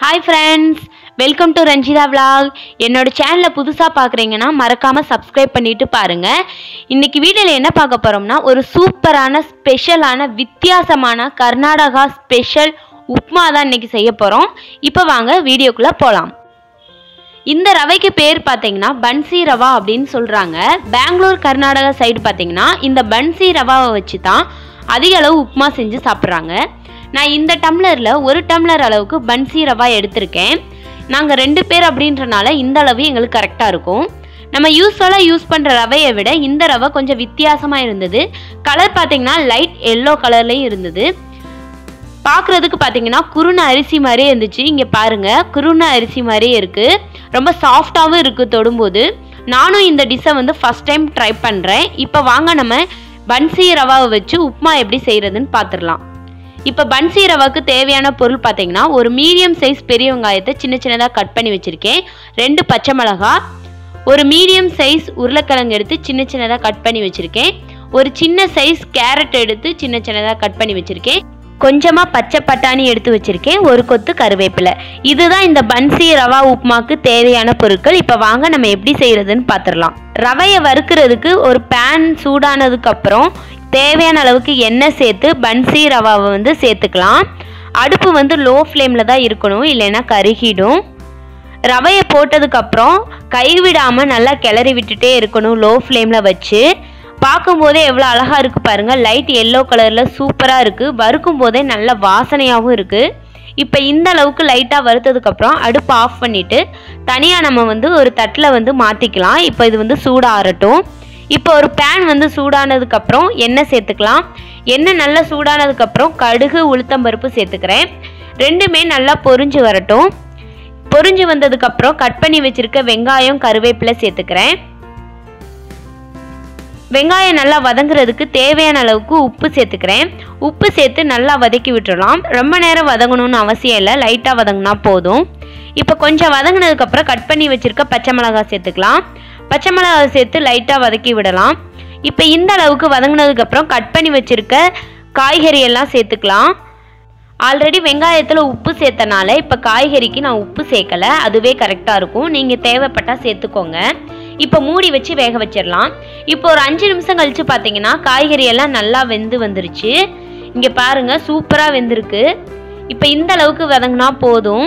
hi friends welcome to Ranjitha vlog என்னோட சேனலை புதுசாக பார்க்குறீங்கன்னா மறக்காமல் சப்ஸ்கிரைப் பண்ணிட்டு பாருங்கள் இன்னைக்கு வீடியோவில் என்ன பார்க்க போகிறோம்னா ஒரு சூப்பரான ஸ்பெஷலான வித்தியாசமான கர்நாடகா ஸ்பெஷல் உப்மா தான் இன்னைக்கு செய்ய போகிறோம் இப்போ வாங்க வீடியோக்குள்ளே போகலாம் இந்த ரவைக்கு பேர் பார்த்தீங்கன்னா பன்சி ரவா அப்படின்னு சொல்கிறாங்க பெங்களூர் கர்நாடகா சைடு பார்த்தீங்கன்னா இந்த பன்சி ரவாவை வச்சு தான் அதிக அளவு உப்புமா செஞ்சு சாப்பிட்றாங்க நான் இந்த டம்ளரில் ஒரு டம்ளர் அளவுக்கு பன்சி ரவா எடுத்திருக்கேன் நாங்கள் ரெண்டு பேர் அப்படின்றனால இந்த அளவு எங்களுக்கு கரெக்டாக இருக்கும் நம்ம யூஸ்வலாக யூஸ் பண்ணுற ரவையை விட இந்த ரவை கொஞ்சம் வித்தியாசமாக இருந்தது கலர் பார்த்தீங்கன்னா லைட் எல்லோ கலர்லேயும் இருந்தது பார்க்குறதுக்கு பார்த்தீங்கன்னா குருணை அரிசி மாதிரியே இருந்துச்சு இங்கே பாருங்கள் குருணை அரிசி மாதிரியே இருக்குது ரொம்ப சாஃப்டாகவும் இருக்குது தொடும்போது நானும் இந்த டிஷ்ஷை வந்து ஃபஸ்ட் டைம் ட்ரை பண்ணுறேன் இப்போ வாங்க நம்ம பன்சி ரவாவை வச்சு உப்புமா எப்படி செய்கிறதுன்னு பார்த்துடலாம் இப்போ பன்சி ரவாவுக்கு தேவையான பொருள் பார்த்தீங்கன்னா ஒரு மீடியம் சைஸ் பெரிய வெங்காயத்தை சின்ன சின்னதாக கட் பண்ணி வச்சுருக்கேன் ரெண்டு பச்சை மிளகா ஒரு மீடியம் சைஸ் உருளைக்கிழங்கு எடுத்து சின்ன சின்னதாக கட் பண்ணி வச்சுருக்கேன் ஒரு சின்ன சைஸ் கேரட் எடுத்து சின்ன சின்னதாக கட் பண்ணி வச்சுருக்கேன் கொஞ்சமாக பச்சை பட்டாணி எடுத்து வச்சுருக்கேன் ஒரு கொத்து கருவேப்பிலை இதுதான் இந்த பன்சி ரவா உப்புமாக்கு தேவையான பொருட்கள் இப்போ வாங்க நம்ம எப்படி செய்கிறதுன்னு பார்த்துடலாம் ரவையை வறுக்கிறதுக்கு ஒரு பேன் சூடானதுக்கப்புறம் தேவையான அளவுக்கு எண்ணெய் சேர்த்து பன்சி ரவாவை வந்து சேர்த்துக்கலாம் அடுப்பு வந்து லோ ஃப்ளேமில் தான் இருக்கணும் இல்லைன்னா கருகிடும் ரவையை போட்டதுக்கப்புறம் கைவிடாமல் நல்லா கிளறி விட்டுட்டே இருக்கணும் லோ ஃப்ளேமில் வச்சு பார்க்கும்போதே எவ்வளோ அழகாக இருக்குது பாருங்கள் லைட் எல்லோ கலரில் சூப்பராக இருக்குது வறுக்கும் போதே நல்ல வாசனையாகவும் இருக்குது இப்போ இந்த அளவுக்கு லைட்டாக வறுத்ததுக்கப்புறம் அடுப்பு ஆஃப் பண்ணிவிட்டு தனியாக நம்ம வந்து ஒரு தட்டில் வந்து மாற்றிக்கலாம் இப்போ இது வந்து சூடாகட்டும் இப்போ ஒரு பேன் வந்து சூடானதுக்கப்புறம் எண்ணெய் சேர்த்துக்கலாம் எண்ணெய் நல்லா சூடானதுக்கப்புறம் கடுகு உளுத்தம்பருப்பு சேர்த்துக்கிறேன் ரெண்டுமே நல்லா பொரிஞ்சு வரட்டும் பொரிஞ்சு வந்ததுக்கப்புறம் கட் பண்ணி வச்சுருக்க வெங்காயம் கருவேப்பிலை சேர்த்துக்கிறேன் வெங்காயம் நல்லா வதங்குறதுக்கு தேவையான அளவுக்கு உப்பு சேர்த்துக்கிறேன் உப்பு சேர்த்து நல்லா வதக்கி விட்டுறலாம் ரொம்ப நேரம் வதங்கணும்னு அவசியம் இல்லை லைட்டாக வதங்கினா போதும் இப்போ கொஞ்சம் வதங்கினதுக்கப்புறம் கட் பண்ணி வச்சுருக்க பச்சை மிளகாய் சேர்த்துக்கலாம் பச்சை மிளகாய் சேர்த்து லைட்டாக வதக்கி விடலாம் இப்போ இந்த அளவுக்கு வதங்கினதுக்கப்புறம் கட் பண்ணி வச்சுருக்க காய்கறி எல்லாம் சேர்த்துக்கலாம் ஆல்ரெடி வெங்காயத்தில் உப்பு சேர்த்தனால இப்போ காய்கறிக்கு நான் உப்பு சேர்க்கலை அதுவே கரெக்டாக இருக்கும் நீங்கள் தேவைப்பட்டால் சேர்த்துக்கோங்க இப்போ மூடி வச்சு வேக வச்சிடலாம் இப்போ ஒரு அஞ்சு நிமிஷம் கழித்து பார்த்தீங்கன்னா காய்கறி எல்லாம் நல்லா வெந்து வந்துருச்சு இங்கே பாருங்கள் சூப்பராக வெந்திருக்கு இப்போ இந்த அளவுக்கு வதங்கினா போதும்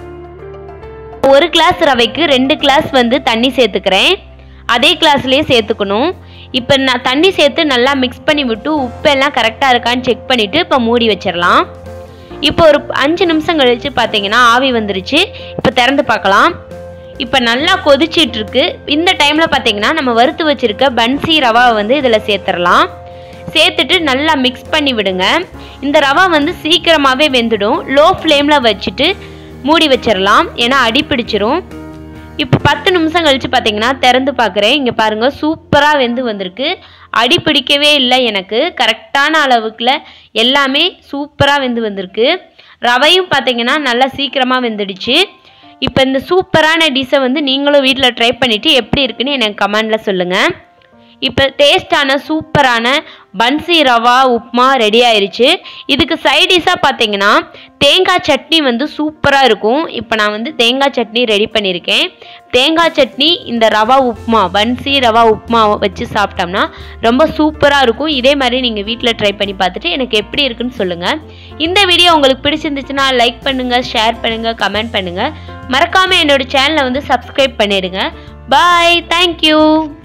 ஒரு கிளாஸ் ரவைக்கு ரெண்டு கிளாஸ் வந்து தண்ணி சேர்த்துக்கிறேன் அதே கிளாஸ்லேயே சேர்த்துக்கணும் இப்போ நான் தண்ணி சேர்த்து நல்லா மிக்ஸ் பண்ணி விட்டு உப்பெல்லாம் கரெக்டாக இருக்கான்னு செக் பண்ணிவிட்டு இப்போ மூடி வச்சிடலாம் இப்போ ஒரு அஞ்சு நிமிஷம் கழித்து பார்த்தீங்கன்னா ஆவி வந்துருச்சு இப்போ திறந்து பார்க்கலாம் இப்போ நல்லா கொதிச்சிட்டு இருக்கு இந்த டைமில் பார்த்தீங்கன்னா நம்ம வறுத்து வச்சிருக்க பன்சி ரவாவை வந்து இதில் சேர்த்துடலாம் சேர்த்துட்டு நல்லா மிக்ஸ் பண்ணி விடுங்க இந்த ரவா வந்து சீக்கிரமாகவே வெந்துடும் லோ ஃப்ளேமில் வச்சுட்டு மூடி வச்சிடலாம் ஏன்னா அடி பிடிச்சிரும் இப்போ பத்து நிமிஷம் கழித்து பார்த்தீங்கன்னா திறந்து பார்க்குறேன் இங்கே பாருங்கள் சூப்பராக வெந்து வந்திருக்கு அடி பிடிக்கவே இல்லை எனக்கு கரெக்டான அளவுக்குல எல்லாமே சூப்பராக வெந்து வந்திருக்கு ரவையும் பார்த்தீங்கன்னா நல்லா சீக்கிரமாக வெந்துடுச்சு இப்போ இந்த சூப்பரான டிஷ்ஷை வந்து நீங்களும் வீட்டில் ட்ரை பண்ணிவிட்டு எப்படி இருக்குன்னு எனக்கு கமெண்டில் சொல்லுங்கள் இப்போ டேஸ்டான சூப்பரான பன்சி ரவா உப்மா ரெடி ஆயிருச்சு இதுக்கு சைடிஷாக பார்த்தீங்கன்னா தேங்காய் சட்னி வந்து சூப்பராக இருக்கும் இப்போ நான் வந்து தேங்காய் சட்னி ரெடி பண்ணியிருக்கேன் தேங்காய் சட்னி இந்த ரவா உப்மா பன்சி ரவா உப்மா வச்சு சாப்பிட்டோம்னா ரொம்ப சூப்பராக இருக்கும் இதே மாதிரி நீங்கள் வீட்டில் ட்ரை பண்ணி பார்த்துட்டு எனக்கு எப்படி இருக்குன்னு சொல்லுங்கள் இந்த வீடியோ உங்களுக்கு பிடிச்சிருந்துச்சுன்னா லைக் பண்ணுங்கள் ஷேர் பண்ணுங்கள் கமெண்ட் பண்ணுங்கள் மறக்காமல் என்னோட சேனலை வந்து சப்ஸ்கிரைப் பண்ணிடுங்க பாய் தேங்க்யூ